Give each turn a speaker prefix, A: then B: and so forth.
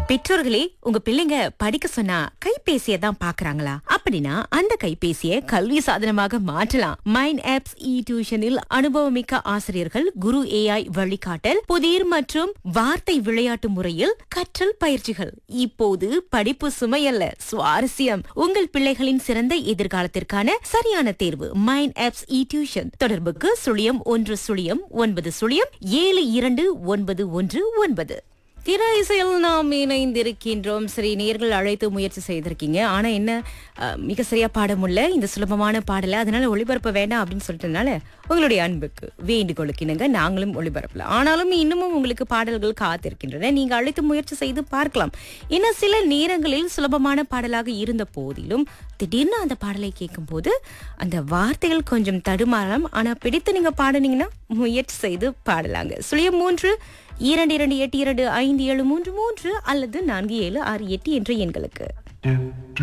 A: பெற்றோர்களே உங்க பிள்ளைங்க படிக்க சொன்னா கைபேசியை தான் பாக்குறாங்களா அப்படின்னா அந்த கைபேசியை கல்வி சாதனமாக மாற்றலாம் மைண்ட் ஆப்ஸ் இ டியூஷனில் அனுபவமிக்க ஆசிரியர்கள் குரு ஏஐ வழிகாட்டல் புதிர் மற்றும் வார்த்தை விளையாட்டு முறையில் கற்றல் பயிற்சிகள் இப்போது படிப்பு சுமையல்ல சுவாரஸ்யம் உங்கள் பிள்ளைகளின் சிறந்த எதிர்காலத்திற்கான சரியான தேர்வு மைண்ட் ஆப்ஸ் இ டியூஷன் தொடர்புக்கு சுழியம் ஒன்று சுழியம் ஒன்பது சுழியம் ஏழு இரண்டு ஒன்பது ஒன்று ஒன்பது திர இசையில் நாம் இணைந்திருக்கின்றோம் சரி நேர்கள் அழைத்து முயற்சி செய்திருக்கீங்க ஆனா என்ன அஹ், மிக சரியா பாட முடியல இந்த சுலபமான பாடல அதனால ஒளிபரப்ப வேண்டாம் அப்படின்னு சொல்லிட்டதுனால உங்களுடைய அன்புக்கு வேண்டுகோளுக்கு இணங்க நாங்களும் ஒளிபரப்பல ஆனாலும் இன்னமும் உங்களுக்கு பாடல்கள் காத்திருக்கின்றன நீங்க அழைத்து முயற்சி செய்து பார்க்கலாம் இன்னும் சில நேரங்களில் சுலபமான பாடலாக இருந்த போதிலும் திடீர்னு அந்த பாடலை கேட்கும் போது அந்த வார்த்தைகள் கொஞ்சம் தடுமாறலாம் ஆனா பிடித்து நீங்க பாடுனீங்கன்னா முயற்சி செய்து பாடலாங்க சுழியம் மூன்று இரண்டு இரண்டு எட்டு இரண்டு ஐந்து ஏழு மூன்று மூன்று அல்லது நான்கு ஏழு ஆறு எட்டு என்ற எண்களுக்கு
B: do